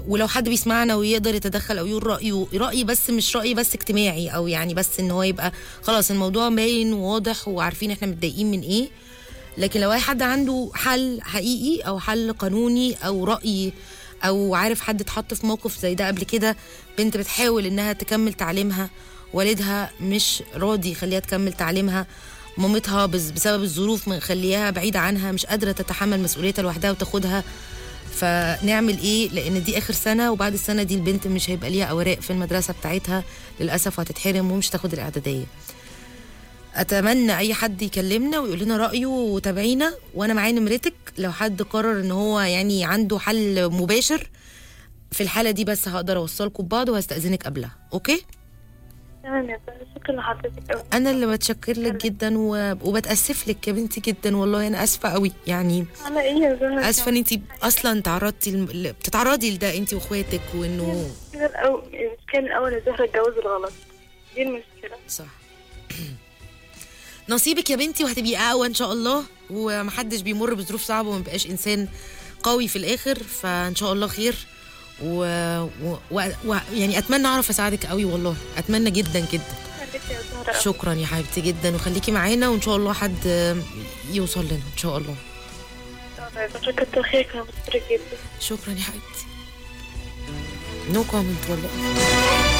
ولو حد بيسمعنا ويقدر يتدخل او يقول رايه راي بس مش راي بس اجتماعي او يعني بس ان هو يبقى خلاص الموضوع باين وواضح وعارفين احنا متضايقين من ايه لكن لو اي حد عنده حل حقيقي او حل قانوني او راي او عارف حد اتحط في موقف زي ده قبل كده بنت بتحاول انها تكمل تعليمها والدها مش راضي يخليها تكمل تعليمها مامتها بس- بسبب الظروف مخلياها بعيدة عنها مش قادرة تتحمل مسؤوليتها لوحدها وتاخدها فنعمل ايه لان دي اخر سنه وبعد السنه دي البنت مش هيبقى ليها اوراق في المدرسه بتاعتها للاسف وهتتحرم ومش تاخد الاعداديه اتمنى اي حد يكلمنا ويقول لنا رايه وتابعينا وانا معايا نمرتك لو حد قرر ان هو يعني عنده حل مباشر في الحاله دي بس هقدر اوصلكم ببعض وهستاذنك قبلها اوكي تمام يا سارة شكرا لحضرتك أوي انا اللي بتشكر لك جدا و... وبتاسف لك يا بنتي جدا والله انا اسفه قوي يعني على إيه يا زهرة اسفه ان انت اصلا تعرضتي الم... ل- بتتعرضي لده انت واخواتك وانه المشكلة الأول المشكلة الأول يا زهرة الجواز الغلط دي المشكلة صح نصيبك يا بنتي وهتبقي اقوى ان شاء الله ومحدش بيمر بظروف صعبه وما بيبقاش انسان قوي في الاخر فان شاء الله خير و... و... و... و... يعني اتمنى اعرف اساعدك قوي والله اتمنى جدا جدا خليك يا زهرة أوي. شكرا يا حبيبتي جدا وخليكي معانا وان شاء الله حد يوصل لنا ان شاء الله يا زهرة كتر خيرك أنا بشكرك جدا شكرا يا حبيبتي نو كومنت والله